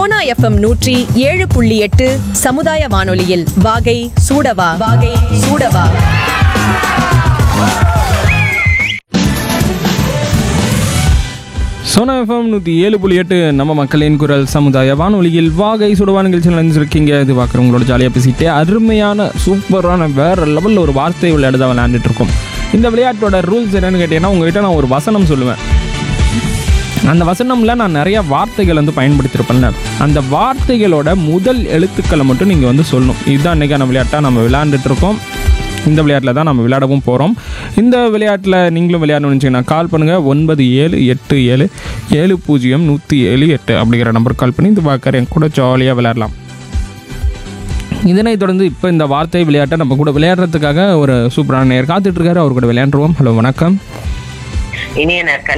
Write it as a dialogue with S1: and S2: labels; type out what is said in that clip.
S1: Sona FM நூற்றி ஏழு புள்ளி எட்டு சமுதாய வானொலியில் வாகை சூடவா வாகை சூடவா
S2: சோனா எஃப்எம் நூற்றி ஏழு புள்ளி எட்டு நம்ம மக்களின் குரல் சமுதாய வானொலியில் வாகை சுடுவா நிகழ்ச்சி நினைஞ்சிருக்கீங்க இது பார்க்குற உங்களோட ஜாலியாக பேசிட்டு அருமையான சூப்பரான வேற லெவலில் ஒரு வார்த்தை விளையாட்டு தான் விளையாண்டுட்டு இருக்கோம் இந்த விளையாட்டோட ரூல்ஸ் என்னன்னு கேட்டீங்கன்னா உங்ககிட்ட நான் ஒரு வசனம் சொல்லுவேன் அந்த வசனம்ல நான் நிறைய வார்த்தைகள் வந்து பயன்படுத்தியிருப்பேன்ல அந்த வார்த்தைகளோட முதல் எழுத்துக்களை மட்டும் நீங்கள் வந்து சொல்லணும் இதுதான் இன்றைக்கான விளையாட்டாக நம்ம விளையாண்டுட்டு இருக்கோம் இந்த விளையாட்டில் தான் நம்ம விளையாடவும் போகிறோம் இந்த விளையாட்டில் நீங்களும் விளையாடணும்னு நினச்சிங்கன்னா கால் பண்ணுங்கள் ஒன்பது ஏழு எட்டு ஏழு ஏழு பூஜ்ஜியம் நூற்றி ஏழு எட்டு அப்படிங்கிற நம்பர் கால் பண்ணி இந்த பார்க்குற என் கூட ஜாலியாக விளையாடலாம் இதனைத் தொடர்ந்து இப்போ இந்த வார்த்தை விளையாட்டை நம்ம கூட விளையாடுறதுக்காக ஒரு சூப்பரான நேர் காத்துட்ருக்காரு அவர் கூட விளையாண்டுருவோம் ஹலோ வணக்கம்
S3: இனிய நாட்கள்